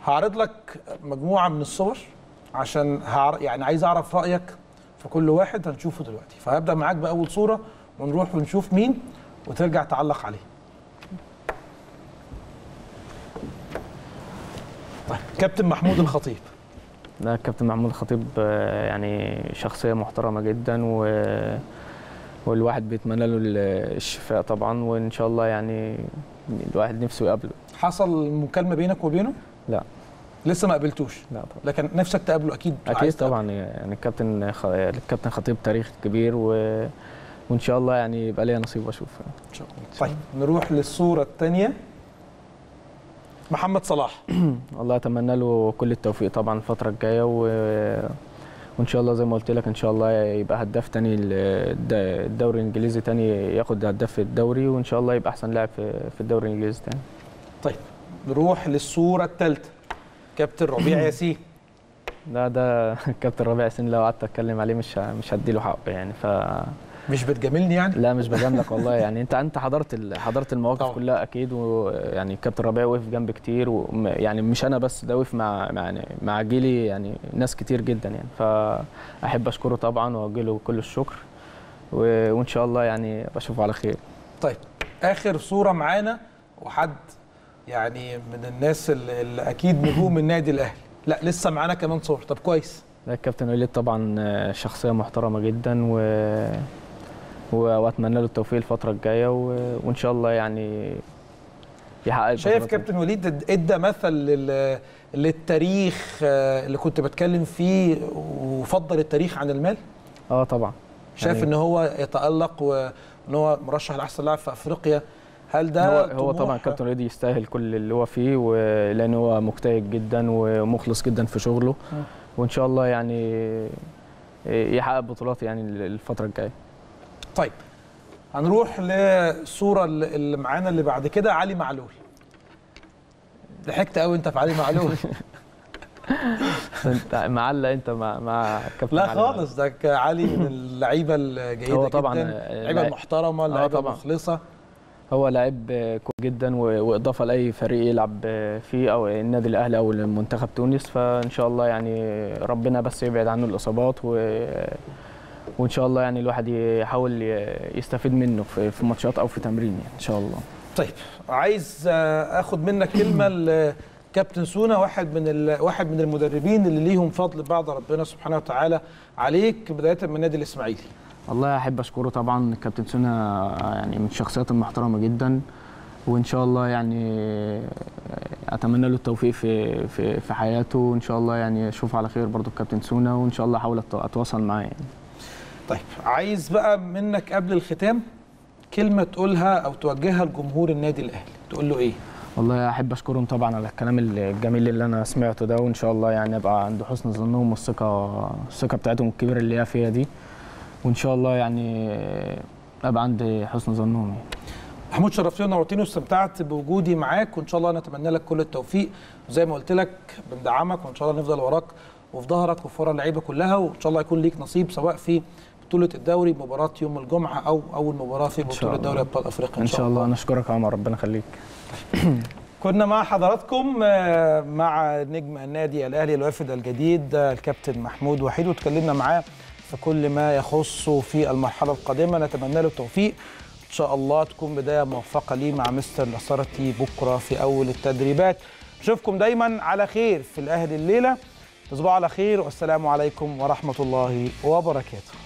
هعرض لك مجموعه من الصور عشان هعر... يعني عايز اعرف رايك في كل واحد هنشوفه دلوقتي فهبدا معاك باول صوره ونروح ونشوف مين وترجع تعلق عليه طيب كابتن محمود الخطيب لا الكابتن محمود الخطيب آه، يعني شخصية محترمة جدا و والواحد بيتمنى له ال- الشفاء طبعا وان شاء الله يعني الواحد نفسه يقابله حصل مكالمه بينك وبينه لا لسه ما قابلتوش لا طبعا لكن نفسك تقابله اكيد اكيد عايز تقابله. طبعا يعني الكابتن خ... الكابتن خطيب تاريخ كبير و... وان شاء الله يعني يبقى ليا نصيب واشوفه إن شاء الله. طيب نروح للصوره الثانيه محمد صلاح والله اتمنى له كل التوفيق طبعا الفتره الجايه و... وان شاء الله زي ما قلت لك ان شاء الله يبقى هداف تاني الد- الدوري الانجليزي تاني ياخد هداف الدوري وان شاء الله يبقى احسن لاعب في في الدوري الانجليزي تاني طيب نروح للصوره الثالثه كابتن ربيع ياسين ده ده الكابتن ربيع سن لو قعدت اتكلم عليه مش ه- مش هديله حقه يعني ف مش بتجاملني يعني لا مش بجاملك والله يعني انت انت حضرت ال- حضرت المواقف طبعا. كلها اكيد ويعني الكابتن ربيع وقف جنبي كتير وم- يعني مش انا بس ده وقف مع مع يعني مع جيلي يعني ناس كتير جدا يعني فاحب اشكره طبعا واوجه له كل الشكر و- وان شاء الله يعني بشوفه على خير طيب اخر صوره معانا وحد يعني من الناس اللي, اللي اكيد نجوم النادي الاهلي لا لسه معانا كمان صور طب كويس ده الكابتن وليد طبعا آه، شخصيه محترمه جدا و و- واتمنى له التوفيق الفتره الجايه و... وان شاء الله يعني يحقق شايف البطولات. كابتن وليد اد- ادى مثل لل- للتاريخ آه، اللي كنت بتكلم فيه وفضل التاريخ عن المال اه طبعا شايف يعني- ان هو يتالق وان هو مرشح لاحسن لاعب في افريقيا هل ده هو هو طموح؟ طبعا كابتن وليد يستاهل كل اللي هو فيه ولان هو مجتهد جدا ومخلص جدا في شغله مم. وان شاء الله يعني يحقق بطولات يعني الفتره الجايه طيب هنروح للصوره اللي اللي معانا اللي بعد كده علي معلول ضحكت قوي انت في علي معلول انت معلق انت مع مع كابتن لا علي خالص ده ك- علي من اللعيبه الجيده هو طبعا جدا آه، اللعيبه لعيب- المحترمه اللعيبه طبعا. المخلصه هو لاعب كويس جدا و- واضافه لاي فريق يلعب فيه او النادي الاهلي او المنتخب تونس فان شاء الله يعني ربنا بس يبعد عنه الاصابات و وان شاء الله يعني الواحد يحاول يستفيد منه في في ماتشات او في تمرين يعني ان شاء الله طيب عايز آه، اخد منك كلمه لكابتن سونا واحد من ال... واحد من المدربين اللي ليهم فضل بعد ربنا سبحانه وتعالى عليك بدايه من النادي الاسماعيلي والله احب اشكره طبعا كابتن سونا يعني من الشخصيات المحترمه جدا وان شاء الله يعني اتمنى له التوفيق في في في حياته وان شاء الله يعني اشوفه على خير برضو الكابتن سونا وان شاء الله احاول أت- اتواصل معاه يعني طيب عايز بقى منك قبل الختام كلمه تقولها او توجهها لجمهور النادي الاهلي تقول له ايه والله احب اشكرهم طبعا على الكلام الجميل اللي انا سمعته ده وان شاء الله يعني ابقى عند حسن ظنهم والثقه الثقه بتاعتهم الكبيره اللي هي فيها دي وان شاء الله يعني ابقى عند حسن ظنهم يعني. محمود شرفتني ونورتني واستمتعت بوجودي معاك وان شاء الله نتمنى لك كل التوفيق وزي ما قلت لك بندعمك وان شاء الله نفضل وراك وفي ظهرك وفي ورا اللعيبه كلها وان شاء الله يكون ليك نصيب سواء في بطوله الدوري مباراه يوم الجمعه او اول مباراه في شاء بطوله الله. دوري ابطال افريقيا ان شاء الله نشكرك يا عمر ربنا يخليك كنا مع حضراتكم آه، مع نجم النادي الاهلي الوافد الجديد آه، الكابتن محمود وحيد وتكلمنا معاه في كل ما يخصه في المرحله القادمه نتمنى له التوفيق ان شاء الله تكون بدايه موفقه ليه مع مستر لاسارتي بكره في اول التدريبات نشوفكم دايما على خير في الاهلي الليله تصبحوا على خير والسلام عليكم ورحمه الله وبركاته